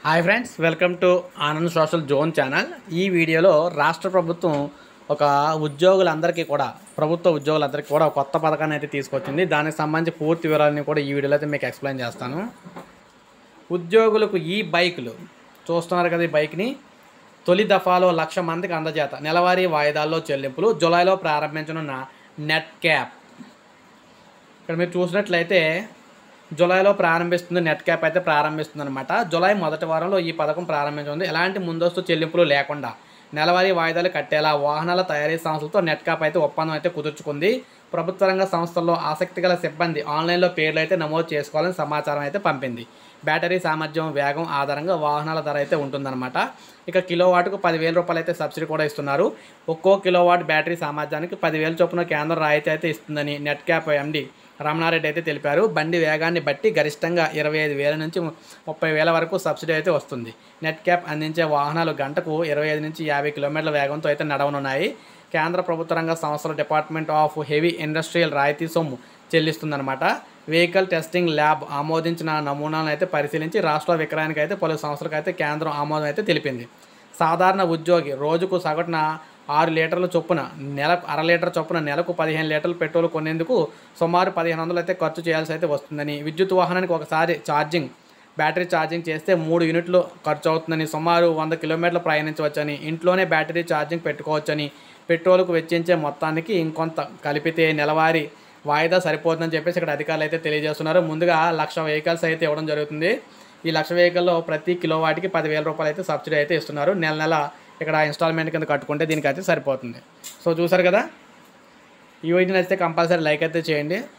hi friends welcome to Anand social zone channel ఈ వీడియోలో రాష్ట్ర ప్రభుత్వం ఒక ఉద్యోగులందరికీ కూడా ప్రభుత్వ ఉద్యోగులందరికీ కూడా ఒక కొత్త పథకాన్ని అయితే తీసుకొచ్చింది దానికి సంబంధించి పూర్తి వివరాలని కూడా ఈ వీడియోలో అయితే మీకు ఎక్స్ప్లెయిన్ చేస్తాను ఉద్యోగులకు ఈ బైకులు చూస్తున్నారు కదా ఈ బైక్ని తొలి దఫాలో లక్ష మందికి అందజేత నెలవారీ వాయిదాల్లో చెల్లింపులు జులైలో ప్రారంభించనున్న నెట్ క్యాప్ ఇక్కడ మీరు చూసినట్లయితే జూలైలో ప్రారంభిస్తుంది నెట్ క్యాప్ అయితే ప్రారంభిస్తుంది అనమాట జూలై మొదటి వారంలో ఈ పథకం ప్రారంభించింది ఎలాంటి ముందస్తు చెల్లింపులు లేకుండా నెలవారీ వాయిదాలు కట్టేలా వాహనాల తయారీ సంస్థలతో నెట్ క్యాప్ అయితే ఒప్పందం అయితే కుదుర్చుకుంది ప్రభుత్వ రంగ సంస్థల్లో ఆసక్తి గల సిబ్బంది ఆన్లైన్లో పేర్లు అయితే నమోదు చేసుకోవాలని సమాచారం అయితే పంపింది బ్యాటరీ సామర్థ్యం వేగం ఆధారంగా వాహనాల ధర అయితే ఉంటుందన్నమాట ఇక కిలోవాట్కు పదివేల రూపాయలు అయితే సబ్సిడీ కూడా ఇస్తున్నారు ఒక్కో కిలోవాట్ బ్యాటరీ సామర్థ్యానికి పదివేల చొప్పున కేంద్ర రాయితీ అయితే ఇస్తుందని నెట్ క్యాప్ ఎండి రమణారెడ్డి అయితే తెలిపారు బండి వేగాన్ని బట్టి గరిష్టంగా ఇరవై ఐదు వేల నుంచి ముప్పై వేల వరకు సబ్సిడీ అయితే వస్తుంది నెట్ క్యాప్ అందించే వాహనాలు గంటకు ఇరవై ఐదు నుంచి యాభై కిలోమీటర్ల వేగంతో అయితే నడవనున్నాయి కేంద్ర ప్రభుత్వ రంగ సంస్థల డిపార్ట్మెంట్ ఆఫ్ హెవీ ఇండస్ట్రియల్ రాయితీ సొమ్ము చెల్లిస్తుందన్నమాట వెహికల్ టెస్టింగ్ ల్యాబ్ ఆమోదించిన నమూనాలను అయితే పరిశీలించి రాష్ట్ర విక్రయానికి అయితే పలు సంస్థలకు అయితే కేంద్రం ఆమోదం అయితే తెలిపింది సాధారణ ఉద్యోగి రోజుకు సగటున ఆరు లీటర్ల చొప్పున నెలకు అర లీటర్ చొప్పున నెలకు పదిహేను లీటర్ల పెట్రోల్ కొనేందుకు సుమారు పదిహేను వందలు అయితే ఖర్చు చేయాల్సి అయితే వస్తుందని విద్యుత్ వాహనానికి ఒకసారి ఛార్జింగ్ బ్యాటరీ ఛార్జింగ్ చేస్తే మూడు యూనిట్లు ఖర్చు అవుతుందని సుమారు వంద కిలోమీటర్లు ప్రయాణించవచ్చని ఇంట్లోనే బ్యాటరీ ఛార్జింగ్ పెట్టుకోవచ్చని పెట్రోల్కు వెచ్చించే మొత్తానికి ఇంకొంత కలిపితే నెలవారీ వాయిదా సరిపోతుందని చెప్పేసి ఇక్కడ అధికారులు అయితే తెలియజేస్తున్నారు ముందుగా లక్ష వెహికల్స్ అయితే ఇవ్వడం జరుగుతుంది ఈ లక్ష వెహికల్లో ప్రతి కిలో వాటికి పదివేల రూపాయలు అయితే సబ్సిడీ అయితే ఇస్తున్నారు నెల నెల ఇక్కడ ఇన్స్టాల్మెంట్ కింద కట్టుకుంటే దీనికి అయితే సరిపోతుంది సో చూసారు కదా ఈ వీడియో నచ్చితే కంపల్సరీ లైక్ అయితే చేయండి